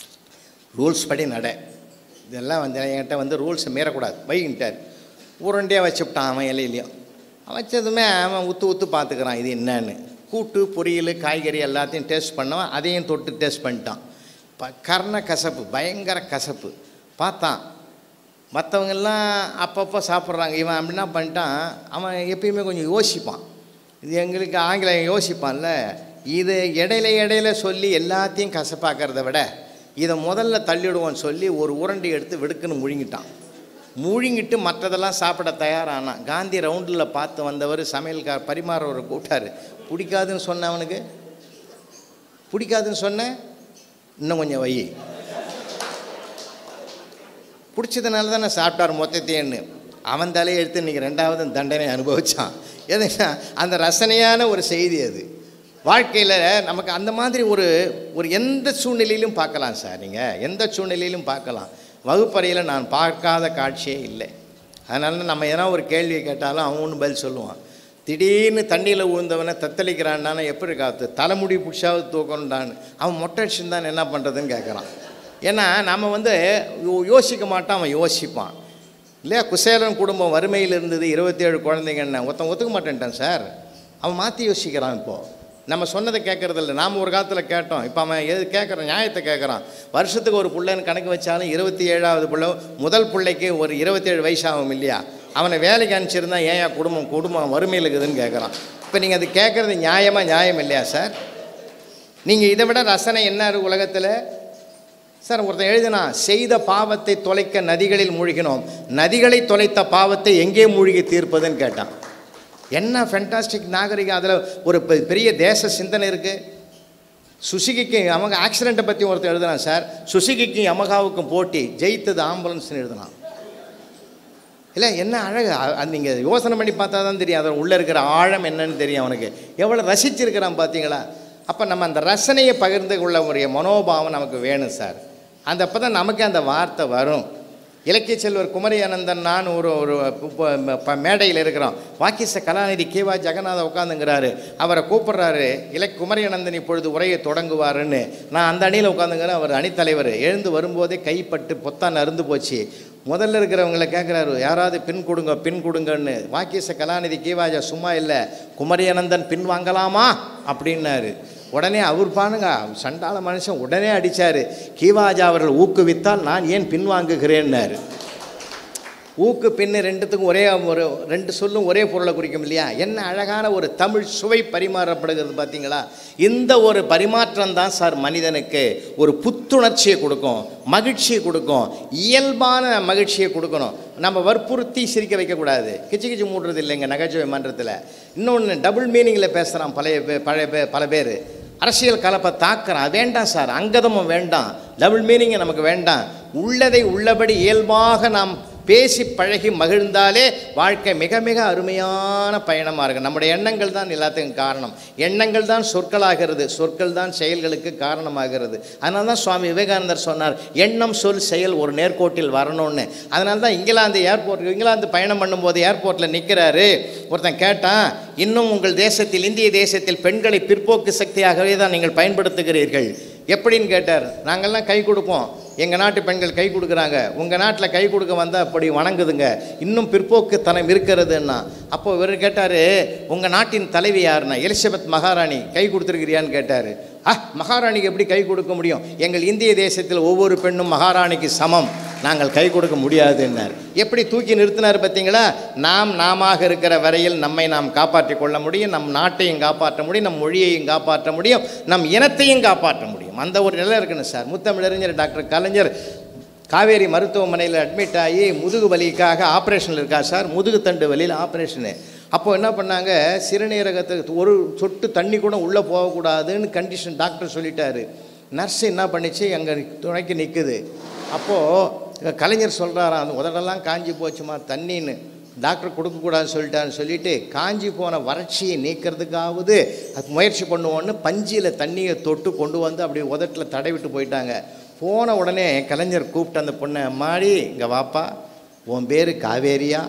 ரூல்ஸ் படி நட இதெல்லாம் வந்து என்கிட்ட வந்து ரூல்ஸை மீறக்கூடாது வைகிட்டார் உருண்டையாக வச்சுவிட்டான் அவன் இலையிலையும் வச்சதுமே அவன் உத்து உத்து பார்த்துக்கிறான் இது என்னன்னு கூட்டு பொரியல் காய்கறி எல்லாத்தையும் டேஸ்ட் பண்ணவன் அதையும் தொட்டு டேஸ்ட் பண்ணிட்டான் ப கர்ண கசப்பு பயங்கர கசப்பு பார்த்தான் மற்றவங்கெல்லாம் அப்பப்போ சாப்பிட்றாங்க இவன் அப்படி என்ன பண்ணிட்டான் அவன் எப்பயுமே கொஞ்சம் யோசிப்பான் இது எங்களுக்கு ஆங்கிலம் யோசிப்பான்ல இது இடையில இடையில சொல்லி எல்லாத்தையும் கசப்பாக்கிறத விட இதை முதல்ல தள்ளிடுவோன்னு சொல்லி ஒரு உருண்டை எடுத்து வெடுக்குன்னு முழுங்கிட்டான் முழுங்கிட்டு மற்றதெல்லாம் சாப்பிட தயாரானான் காந்தி ரவுண்டில் பார்த்து வந்தவர் சமையல்கார் பரிமாறவரை கூட்டார் பிடிக்காதுன்னு சொன்ன அவனுக்கு பிடிக்காதுன்னு சொன்ன இன்னும் கொஞ்சம் வை பிடிச்சதுனால தான் நான் சாப்பிட்டார் மொத்தத்தையன்னு அவன் தலையை எடுத்து இன்றைக்கி ரெண்டாவது தண்டனை அனுபவிச்சான் எதுனா அந்த ரசனையான ஒரு செய்தி அது வாழ்க்கையில் நமக்கு அந்த மாதிரி ஒரு ஒரு எந்த சூழ்நிலையிலும் பார்க்கலாம் சார் நீங்கள் எந்த சூழ்நிலையிலும் பார்க்கலாம் வகுப்பறையில் நான் பார்க்காத காட்சியே இல்லை அதனால நம்ம எதனா ஒரு கேள்வி கேட்டாலும் அவன் ஒன்று பதில் சொல்லுவான் திடீர்னு தண்ணியில் விழுந்தவனை தத்தளிக்கிறான்டான எப்படி காத்து தலைமுடி பிடிச்சாவது தூக்கணும்டான்னு அவன் மொட்டை அடிச்சுருந்தான் என்ன பண்ணுறதுன்னு கேட்குறான் ஏன்னா நம்ம வந்து யோ- யோசிக்க மாட்டான் அவன் யோசிப்பான் இல்லையா குசேலன் குடும்பம் வறுமையில் இருந்தது இருபத்தேழு குழந்தைங்கன்னு ஒருத்தன் ஒத்துக்க மாட்டேன்ட்டான் சார் அவன் மாற்றி யோசிக்கிறான் இப்போது நம்ம சொன்னதை கேட்குறதில்ல நாம் ஒரு காலத்தில் கேட்டோம் இப்போ அவன் எது கேட்குறான் நியாயத்தை கேட்குறான் வருஷத்துக்கு ஒரு பிள்ளைன்னு கணக்கு வச்சாலும் இருபத்தி ஏழாவது பிள்ளை முதல் பிள்ளைக்கு ஒரு இருபத்தேழு வயசாகும் இல்லையா அவனை வேலைக்கு அனுப்பிச்சிருந்தா ஏன் என் குடும்பம் குடும்பம் வறுமையில் இருக்குதுன்னு கேட்குறான் இப்போ நீங்கள் அது கேட்குறது நியாயமாக நியாயம் இல்லையா சார் நீங்கள் இதை விட ரசனை என்ன இருக்கு உலகத்தில் சார் ஒருத்தன் எழுதினா செய்த பாவத்தை தொலைக்க நதிகளில் மூழ்கினோம் நதிகளை தொலைத்த பாவத்தை எங்கே மூழ்கி தீர்ப்பதுன்னு கேட்டான் என்ன ஃபென்டாஸ்டிக் நாகரிகம் அதில் ஒரு பெ- பெரிய தேச சிந்தனை இருக்குது சுசுகிக்கு அவங்க ஆக்சிடெண்ட்டை பற்றி ஒருத்தர் எழுதுனான் சார் சுசுகிக்கும் யமகாவுக்கும் போட்டி ஜெயித்தது ஆம்புலன்ஸ்னு எழுதுனான் இல்லை என்ன அழகு அ- அது நீங்கள் யோசனை பண்ணி பார்த்தா தான் தெரியும் அதில் உள்ளே இருக்கிற ஆழம் என்னன்னு தெரியும் அவனுக்கு எவ்வளோ ரசிச்சிருக்கிறான் பார்த்தீங்களா அப்போ நம்ம அந்த ரசனையை பகிர்ந்து கொள்ள முடிய மனோபாவம் நமக்கு வேணும் சார் அந்த அப்போ தான் நமக்கு அந்த வார்த்தை வரும் இலக்கிய செல்வர் குமரி அனந்தன் நான் ஒரு ஒரு ப- ப- மேடையில் இருக்கிறோம் வாக்கிச கலாநிதி கேவா ஜெகநாத உட்காந்துங்கிறாரு அவரை கூப்பிடுறாரு இலக் குமரி அனந்தன் இப்பொழுது உரையை தொடங்குவாருன்னு நான் அந்த அணியில் உட்காந்துங்கிறேன் அவர் அணித்தலைவர் எழுந்து வரும்போதே கைப்பட்டு பொத்தான் அருந்து போச்சு முதல்ல இருக்கிறவங்கள கேட்குறாரு யாராவது பின் கொடுங்க பின் கொடுங்கன்னு வாக்கியச கலாநிதி கீவாஜா சும்மா இல்லை குமரியனந்தன் பின் வாங்கலாமா அப்படின்னாரு உடனே அவர் பாருங்க சண்டாள மனுஷன் உடனே அடித்தார் கீவாஜா அவர்கள் ஊக்குவித்தால் நான் ஏன் பின்வாங்குகிறேன்னாரு ஊக்கு பின்னு ரெண்டுத்துக்கும் ஒரே ஒரு ரெண்டு சொல்லும் ஒரே பொருளை குறிக்கும் இல்லையா என்ன அழகான ஒரு தமிழ் சுவை பரிமாறப்படுகிறது பார்த்தீங்களா இந்த ஒரு பரிமாற்றம் தான் சார் மனிதனுக்கு ஒரு புத்துணர்ச்சியை கொடுக்கும் மகிழ்ச்சியை கொடுக்கும் இயல்பான மகிழ்ச்சியை கொடுக்கணும் நம்ம வற்புறுத்தி சிரிக்க வைக்கக்கூடாது கிச்சு கிச்சு மூடுறது இல்லைங்க நகைச்சுவை மன்றத்தில் இன்னொன்று டபுள் மீனிங்கில் பேசுகிறான் பழைய பே- பழைய பே பல பேர் அரசியல் கலப்பை தாக்குறான் வேண்டாம் சார் அங்கதமும் வேண்டாம் டபுள் மீனிங் நமக்கு வேண்டாம் உள்ளதை உள்ளபடி இயல்பாக நாம் பேசி பழகி மகிழ்ந்தாலே வாழ்க்கை மிக மிக அருமையான பயணமாக இருக்கும் நம்முடைய எண்ணங்கள் தான் எல்லாத்துக்கும் காரணம் எண்ணங்கள் தான் சொற்களாகிறது சொற்கள் தான் செயல்களுக்கு காரணமாகிறது அதனால தான் சுவாமி விவேகானந்தர் சொன்னார் எண்ணம் சொல் செயல் ஒரு நேர்கோட்டில் வரணும்னு அதனால தான் இங்கிலாந்து ஏர்போர்ட் இங்கிலாந்து பயணம் பண்ணும்போது ஏர்போர்ட்டில் நிற்கிறாரு ஒருத்தன் கேட்டான் இன்னும் உங்கள் தேசத்தில் இந்திய தேசத்தில் பெண்களை பிற்போக்கு சக்தியாகவே தான் நீங்கள் பயன்படுத்துகிறீர்கள் எப்படின்னு கேட்டார் நாங்கள்லாம் கை கொடுப்போம் எங்கள் நாட்டு பெண்கள் கை கொடுக்குறாங்க உங்கள் நாட்டில் கை கொடுக்க வந்தால் அப்படி வணங்குதுங்க இன்னும் பிற்போக்குத்தனம் இருக்கிறதுன்னா அப்போ இவர் கேட்டார் உங்கள் நாட்டின் தலைவி யாருன்னா எலிசபெத் மகாராணி கை கொடுத்துருக்கிறியான்னு கேட்டார் ஆ மகாராணிக்கு எப்படி கை கொடுக்க முடியும் எங்கள் இந்திய தேசத்தில் ஒவ்வொரு பெண்ணும் மகாராணிக்கு சமம் நாங்கள் கை கொடுக்க முடியாதுன்னார் எப்படி தூக்கி நிறுத்தினார் பார்த்தீங்களா நாம் நாமாக இருக்கிற வரையில் நம்மை நாம் காப்பாற்றிக் கொள்ள முடியும் நம் நாட்டையும் காப்பாற்ற முடியும் நம் மொழியையும் காப்பாற்ற முடியும் நம் இனத்தையும் காப்பாற்ற முடியும் அந்த ஒரு நிலை இருக்கணும் சார் முத்தமிழறிஞர் டாக்டர் கலைஞர் காவேரி மருத்துவமனையில் அட்மிட் ஆகி முதுகு வலிக்காக ஆப்ரேஷனில் இருக்கா சார் முதுகு தண்டு வலியில் ஆப்ரேஷனு அப்போ என்ன பண்ணாங்க சிறுநீரகத்துக்கு ஒரு சொட்டு தண்ணி கூட உள்ளே போகக்கூடாதுன்னு கண்டிஷன் டாக்டர் சொல்லிட்டாரு நர்ஸ் என்ன பண்ணிச்சு அங்கே துணைக்கு நிற்குது அப்போது கலைஞர் சொல்கிறாராம் அந்த உதடெல்லாம் காஞ்சி போச்சுமா தண்ணின்னு டாக்டர் கொடுக்கக்கூடாதுன்னு சொல்லிட்டான்னு சொல்லிட்டு காஞ்சி போன வறட்சியை நீக்கிறதுக்காவது அது முயற்சி பண்ணுவோன்னு பஞ்சியில் தண்ணியை தொட்டு கொண்டு வந்து அப்படியே உதட்டில் தடவிட்டு போயிட்டாங்க போன உடனே கலைஞர் கூப்பிட்டு அந்த பொண்ணை மாடி இங்கே வாப்பா உன் பேர் காவேரியா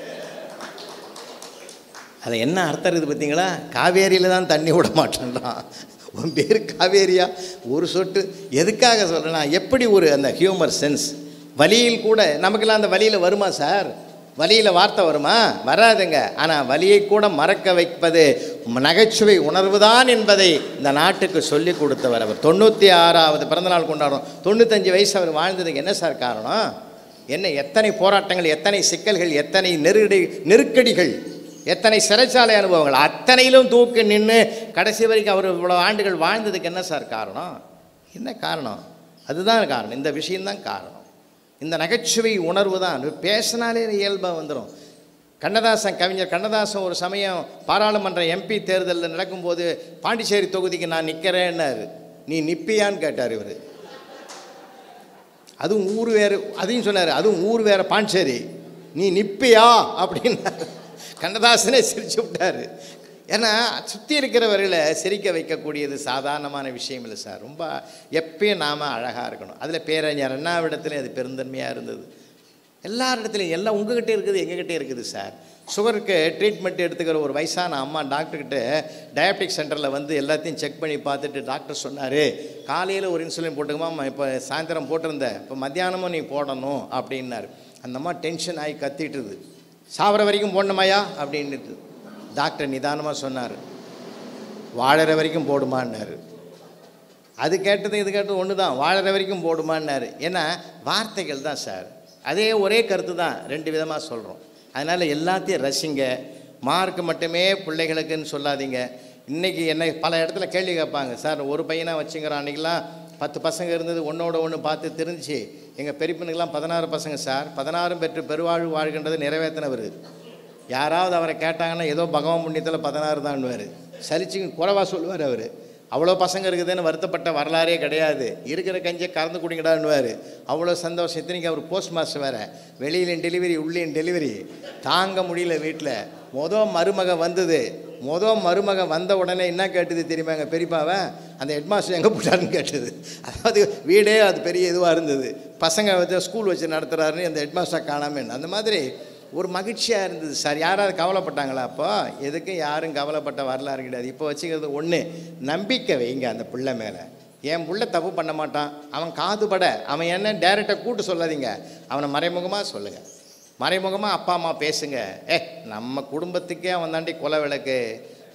அது என்ன அர்த்தம் இருக்குது பார்த்தீங்களா காவேரியில் தான் தண்ணி விட மாட்டேன்றான் உன் பேர் காவேரியா ஒரு சொட்டு எதுக்காக சொல்கிறேன்னா எப்படி ஒரு அந்த ஹியூமர் சென்ஸ் வலியில் கூட நமக்கெல்லாம் அந்த வலியில் வருமா சார் வலியில் வார்த்தை வருமா வராதுங்க ஆனால் வலியை கூட மறக்க வைப்பது நகைச்சுவை உணர்வுதான் என்பதை இந்த நாட்டுக்கு சொல்லி கொடுத்தவர் அவர் தொண்ணூற்றி ஆறாவது பிறந்தநாள் கொண்டாடுறோம் தொண்ணூத்தஞ்சு வயசு அவர் வாழ்ந்ததுக்கு என்ன சார் காரணம் என்ன எத்தனை போராட்டங்கள் எத்தனை சிக்கல்கள் எத்தனை நெருக்கடி நெருக்கடிகள் எத்தனை சிறைச்சாலை அனுபவங்கள் அத்தனையிலும் தூக்கி நின்று கடைசி வரைக்கும் அவர் இவ்வளோ ஆண்டுகள் வாழ்ந்ததுக்கு என்ன சார் காரணம் என்ன காரணம் அதுதான் காரணம் இந்த விஷயம்தான் காரணம் இந்த நகைச்சுவை உணர்வு தான் பேசினாலே இயல்பாக வந்துடும் கண்ணதாசன் கவிஞர் கண்ணதாசன் ஒரு சமயம் பாராளுமன்ற எம்பி தேர்தலில் நடக்கும்போது பாண்டிச்சேரி தொகுதிக்கு நான் நிற்கிறேன்னாரு நீ நிப்பியான்னு கேட்டார் இவர் அதுவும் ஊர் வேறு அதையும் சொன்னார் அதுவும் ஊர் வேற பாண்டிச்சேரி நீ நிப்பியா அப்படின்னாரு கண்ணதாசனே சிரிச்சு விட்டாரு ஏன்னா சுற்றி இருக்கிறவர்களை சிரிக்க வைக்கக்கூடியது சாதாரணமான விஷயம் இல்லை சார் ரொம்ப எப்பயும் நாம் அழகாக இருக்கணும் அதில் பேரறிஞர் அண்ணாவிடத்துலையும் அது பெருந்தன்மையாக இருந்தது எல்லாரிடத்துலையும் எல்லாம் உங்ககிட்ட இருக்குது எங்ககிட்ட இருக்குது சார் சுகருக்கு ட்ரீட்மெண்ட் எடுத்துக்கிற ஒரு வயசான அம்மா டாக்டர்கிட்ட டயபெட்டிக் சென்டரில் வந்து எல்லாத்தையும் செக் பண்ணி பார்த்துட்டு டாக்டர் சொன்னார் காலையில் ஒரு இன்சுலின் போட்டுக்கமா இப்போ சாயந்தரம் போட்டிருந்த இப்போ மத்தியானமும் நீ போடணும் அப்படின்னாரு அந்த அம்மா டென்ஷன் ஆகி கத்திட்டுது சாவர வரைக்கும் போடணுமாயா அப்படின்னுட்டு டாக்டர் நிதானமாக சொன்னார் வாழற வரைக்கும் போடுமான்னாரு அது கேட்டது இது கேட்டது ஒன்று தான் வாழற வரைக்கும் போடுமான்னாரு ஏன்னா வார்த்தைகள் தான் சார் அதே ஒரே கருத்து தான் ரெண்டு விதமாக சொல்கிறோம் அதனால் எல்லாத்தையும் ரசிங்க மார்க் மட்டுமே பிள்ளைகளுக்குன்னு சொல்லாதீங்க இன்றைக்கி என்ன பல இடத்துல கேள்வி கேட்பாங்க சார் ஒரு பையனாக வச்சுங்கிறோம் அன்றைக்கெலாம் பத்து பசங்க இருந்தது ஒன்றோட ஒன்று பார்த்து தெரிஞ்சுச்சு எங்கள் பெரியப்பனுக்கெல்லாம் பதினாறு பசங்க சார் பதினாறும் பெற்று பெருவாழ்வு வாழ்கின்றது நிறைவேற்றினவர் யாராவது அவரை கேட்டாங்கன்னா ஏதோ பகவான் புண்ணியத்தில் பதினாறு தான்வார் சலிச்சு குறைவா சொல்லுவார் அவர் அவ்வளோ பசங்க இருக்குதுன்னு வருத்தப்பட்ட வரலாறே கிடையாது இருக்கிற கஞ்சியை கறந்து குடிங்கடான்னுவார் அவ்வளோ சந்தோஷம் இத்தனைக்கு அவர் போஸ்ட் மாஸ்டர் வேறு வெளியிலையும் டெலிவரி உள்ளேயும் டெலிவரி தாங்க முடியல வீட்டில் மொதல் மருமக வந்தது மொதல் மருமக வந்த உடனே என்ன கேட்டது தெரியுமா எங்கள் பெரியப்பாவை அந்த ஹெட்மாஸ்டர் எங்கே போட்டாருன்னு கேட்டது அதாவது வீடே அது பெரிய இதுவாக இருந்தது பசங்க வந்து ஸ்கூல் வச்சு நடத்துகிறாருன்னு அந்த ஹெட்மாஸ்டர் காணாமல் அந்த மாதிரி ஒரு மகிழ்ச்சியாக இருந்தது சார் யாராவது கவலைப்பட்டாங்களா அப்போ எதுக்கும் யாரும் கவலைப்பட்ட வரலாறு கிடையாது இப்போ வச்சுக்கிறது ஒன்று நம்பிக்கை வைங்க அந்த பிள்ளை மேலே என் புள்ள தப்பு பண்ண மாட்டான் அவன் காதுபட அவன் என்ன டேரெக்டாக கூட்டு சொல்லாதீங்க அவனை மறைமுகமாக சொல்லுங்கள் மறைமுகமாக அப்பா அம்மா பேசுங்க ஏ நம்ம குடும்பத்துக்கே அவன் தாண்டி கொலை விளக்கு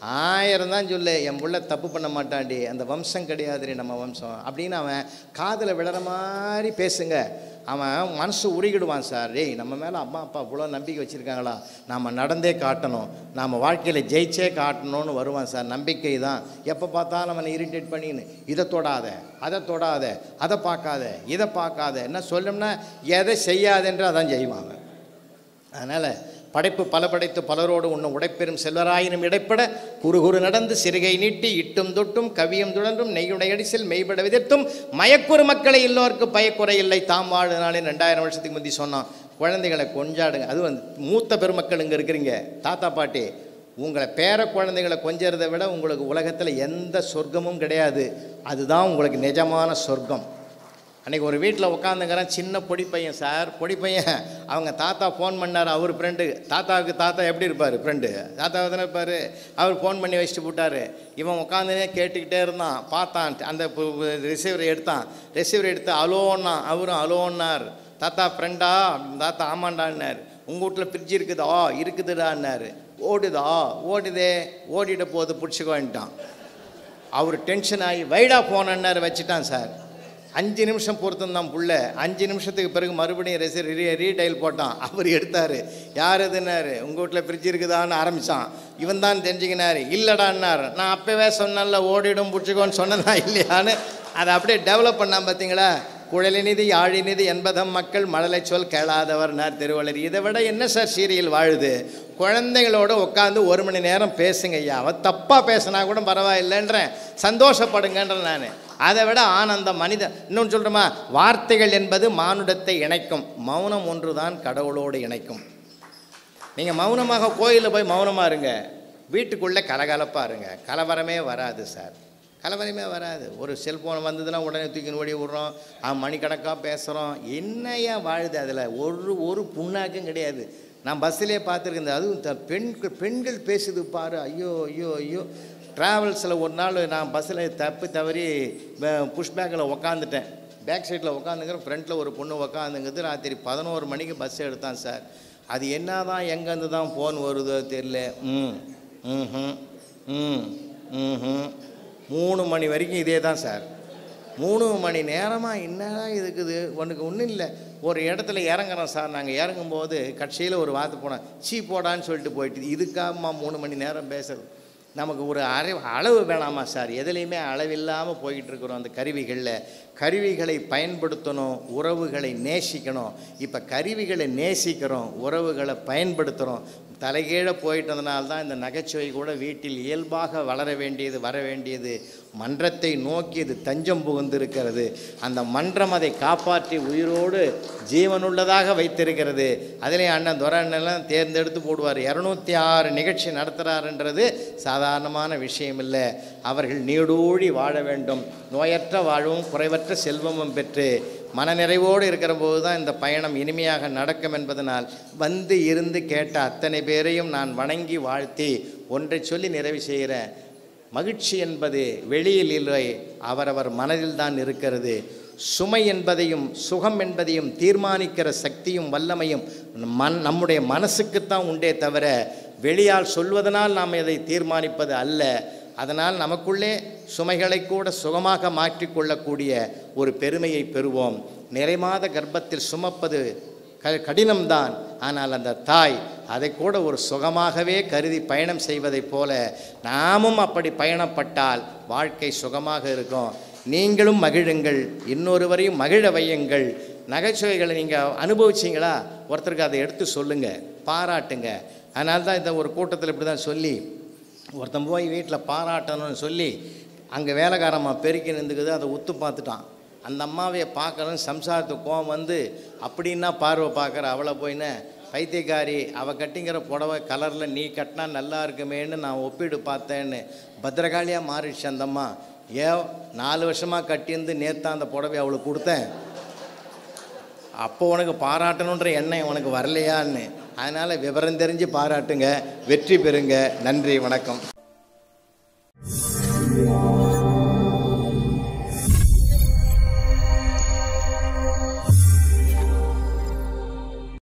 ஆயிரம் தான் சொல்லு என் புள்ள தப்பு பண்ண மாட்டான்டி அந்த வம்சம் கிடையாதுடி நம்ம வம்சம் அப்படின்னு அவன் காதில் விழற மாதிரி பேசுங்க அவன் மனசு உருகிடுவான் சார் டேய் நம்ம மேலே அம்மா அப்பா இவ்வளோ நம்பிக்கை வச்சுருக்காங்களா நாம் நடந்தே காட்டணும் நாம் வாழ்க்கையில் ஜெயிச்சே காட்டணும்னு வருவான் சார் நம்பிக்கை தான் எப்போ பார்த்தாலும் அவனை இரிட்டேட் பண்ணின்னு இதை தொடாத அதை தொடாத அதை பார்க்காத இதை பார்க்காத என்ன சொல்லணும்னா எதை செய்யாதென்று அதான் செய்வான் அவன் அதனால் படைப்பு பல படைத்து பலரோடு உன்னும் உடைப்பெறும் செல்வராயினும் இடைப்பட குறு குறு நடந்து சிறுகை நீட்டி இட்டும் தொட்டும் கவியும் துழன்றும் நெய்யுடைய அடிசில் மெய்பட விதிர்த்தும் மயக்குறு மக்களை எல்லோருக்கு பயக்குறை இல்லை தாம் வாழு நாளின் ரெண்டாயிரம் வருஷத்துக்கு முந்தி சொன்னான் குழந்தைகளை கொஞ்சாடுங்க அது வந்து மூத்த பெருமக்கள் இங்கே இருக்கிறீங்க தாத்தா பாட்டி உங்களை பேர குழந்தைகளை கொஞ்சறதை விட உங்களுக்கு உலகத்தில் எந்த சொர்க்கமும் கிடையாது அதுதான் உங்களுக்கு நிஜமான சொர்க்கம் அன்றைக்கி ஒரு வீட்டில் உட்காந்துங்கிறேன் சின்ன பொடி பையன் சார் பொடி பையன் அவங்க தாத்தா ஃபோன் பண்ணார் அவர் ஃப்ரெண்டு தாத்தாவுக்கு தாத்தா எப்படி இருப்பார் ஃப்ரெண்டு தாத்தாவை தானே இருப்பார் அவர் ஃபோன் பண்ணி வச்சுட்டு போட்டார் இவன் உட்காந்துனே கேட்டுக்கிட்டே இருந்தான் பார்த்தான் அந்த ரிசீவரை எடுத்தான் ரிசீவர் எடுத்து அலோன்னா அவரும் அலோன்னார் தாத்தா ஃப்ரெண்டா தாத்தா ஆமாண்டான்னார் உங்கள் வீட்டில் ஃப்ரிட்ஜ் இருக்குதா இருக்குதுடான்னாரு ஓடுதா ஓடுதே ஓடிட போது பிடிச்சிக்கோன்ட்டான் அவர் டென்ஷன் ஆகி வைடா போனன்னாரு வச்சுட்டான் சார் அஞ்சு நிமிஷம் பொறுத்திருந்தான் புள்ள அஞ்சு நிமிஷத்துக்கு பிறகு மறுபடியும் ரெசி ரீ ரீடைல் போட்டான் அவர் எடுத்தார் யார் எதுனாரு உங்கள் வீட்டில் ஃப்ரிட்ஜ் இருக்குதான்னு ஆரம்பித்தான் இவன் தான் தெரிஞ்சுக்கினாரு இல்லைடான்னார் நான் அப்போவே சொன்னேன்ல ஓடிடும் பிடிச்சிக்கோன்னு சொன்னதா இல்லையான்னு அதை அப்படியே டெவலப் பண்ணான் பார்த்தீங்களா குழலினிது யாழினிது என்பதம் மக்கள் மழலை சொல் கேளாதவர்னார் திருவள்ளுவர் இதை விட என்ன சார் சீரியல் வாழுது குழந்தைங்களோட உட்காந்து ஒரு மணி நேரம் பேசுங்க ஐயா அவ தப்பாக பேசினா கூட பரவாயில்லைன்றேன் சந்தோஷப்படுங்கன்றேன் நான் அதை விட ஆனந்தம் மனிதன் இன்னொன்று சொல்கிறோமா வார்த்தைகள் என்பது மானுடத்தை இணைக்கும் மௌனம் ஒன்றுதான் கடவுளோடு இணைக்கும் நீங்கள் மௌனமாக கோயிலில் போய் மௌனமாக இருங்க வீட்டுக்குள்ளே கலகலப்பாக இருங்க கலவரமே வராது சார் கலவரமே வராது ஒரு செல்ஃபோன் வந்ததுன்னா உடனே தூக்கின்னு ஓடி விட்றோம் ஆ மணிக்கணக்காக பேசுகிறோம் என்னையா வாழுது அதில் ஒரு ஒரு புண்ணாக்கும் கிடையாது நான் பஸ்ஸிலே பார்த்துருக்கேன் அதுவும் த பெண்கள் பெண்கள் பேசுது பாரு ஐயோ ஐயோ ஐயோ ட்ராவல்ஸில் ஒரு நாள் நான் பஸ்ஸில் தப்பு தவறி புஷ் பேக்கில் உக்காந்துட்டேன் பேக் சைடில் உட்காந்துங்கிற ஃப்ரண்ட்டில் ஒரு பொண்ணு உக்காந்துங்கிறது ராத்திரி பதினோரு மணிக்கு பஸ் எடுத்தான் சார் அது என்ன தான் எங்கேருந்து தான் ஃபோன் வருதோ தெரியல ம் ம் ம் ம் மூணு மணி வரைக்கும் இதே தான் சார் மூணு மணி நேரமாக என்னடா இருக்குது உனக்கு ஒன்றும் இல்லை ஒரு இடத்துல இறங்குறோம் சார் நாங்கள் இறங்கும்போது கட்சியில் ஒரு வார்த்தை போனோம் சீ போடான்னு சொல்லிட்டு போயிட்டு இதுக்காகமா மூணு மணி நேரம் பேசுறது நமக்கு ஒரு அறை அளவு வேணாமா சார் எதுலேயுமே அளவில்லாமல் போய்கிட்டு இருக்கிறோம் அந்த கருவிகளில் கருவிகளை பயன்படுத்தணும் உறவுகளை நேசிக்கணும் இப்போ கருவிகளை நேசிக்கிறோம் உறவுகளை பயன்படுத்துகிறோம் தலைகீழ போயிட்டதுனால தான் இந்த நகைச்சுவை கூட வீட்டில் இயல்பாக வளர வேண்டியது வர வேண்டியது மன்றத்தை நோக்கி இது தஞ்சம் புகுந்திருக்கிறது அந்த மன்றம் அதை காப்பாற்றி உயிரோடு ஜீவனுள்ளதாக வைத்திருக்கிறது அதிலே அண்ணன் துரை அண்ணன்லாம் தேர்ந்தெடுத்து போடுவார் இரநூத்தி ஆறு நிகழ்ச்சி நடத்துகிறாருன்றது சாதாரணமான விஷயம் இல்லை அவர்கள் நீடூழி வாழ வேண்டும் நோயற்ற வாழ்வும் குறைவற்ற செல்வமும் பெற்று மனநிறைவோடு இருக்கிற போது தான் இந்த பயணம் இனிமையாக நடக்கும் என்பதனால் வந்து இருந்து கேட்ட அத்தனை பேரையும் நான் வணங்கி வாழ்த்தி ஒன்றை சொல்லி நிறைவு செய்கிறேன் மகிழ்ச்சி என்பது வெளியில் இல்லை அவரவர் மனதில் தான் இருக்கிறது சுமை என்பதையும் சுகம் என்பதையும் தீர்மானிக்கிற சக்தியும் வல்லமையும் மன் நம்முடைய மனசுக்குத்தான் உண்டே தவிர வெளியால் சொல்வதனால் நாம் இதை தீர்மானிப்பது அல்ல அதனால் நமக்குள்ளே சுமைகளை கூட சுகமாக மாற்றிக்கொள்ளக்கூடிய ஒரு பெருமையை பெறுவோம் நிறைமாத கர்ப்பத்தில் சுமப்பது க கடினம்தான் ஆனால் அந்த தாய் அதை கூட ஒரு சுகமாகவே கருதி பயணம் செய்வதைப் போல நாமும் அப்படி பயணப்பட்டால் வாழ்க்கை சுகமாக இருக்கும் நீங்களும் மகிழுங்கள் இன்னொருவரையும் மகிழ வையுங்கள் நகைச்சுவைகளை நீங்கள் அனுபவிச்சிங்களா ஒருத்தருக்கு அதை எடுத்து சொல்லுங்கள் பாராட்டுங்க அதனால தான் இந்த ஒரு கூட்டத்தில் இப்படி தான் சொல்லி ஒருத்தன் போய் வீட்டில் பாராட்டணும்னு சொல்லி அங்கே வேலைக்காரம்மா பெருக்கி நின்றுக்குது அதை உத்து பார்த்துட்டான் அந்த அம்மாவையை பார்க்கணும் சம்சாரத்துக்கு கோவம் வந்து அப்படின்னா பார்வை பார்க்குற அவளை போயின்னு பைத்தியக்காரி அவள் கட்டிங்கிற புடவை கலரில் நீ கட்டினா நல்லா இருக்குமேன்னு நான் ஒப்பிடு பார்த்தேன்னு பத்திரகாளியாக மாறிடுச்சு அந்த அம்மா ஏ நாலு வருஷமாக கட்டியிருந்து நேற்று அந்த புடவை அவளுக்கு கொடுத்தேன் அப்போ உனக்கு பாராட்டணுன்ற எண்ணம் உனக்கு வரலையான்னு அதனால் விவரம் தெரிஞ்சு பாராட்டுங்க வெற்றி பெறுங்க நன்றி வணக்கம்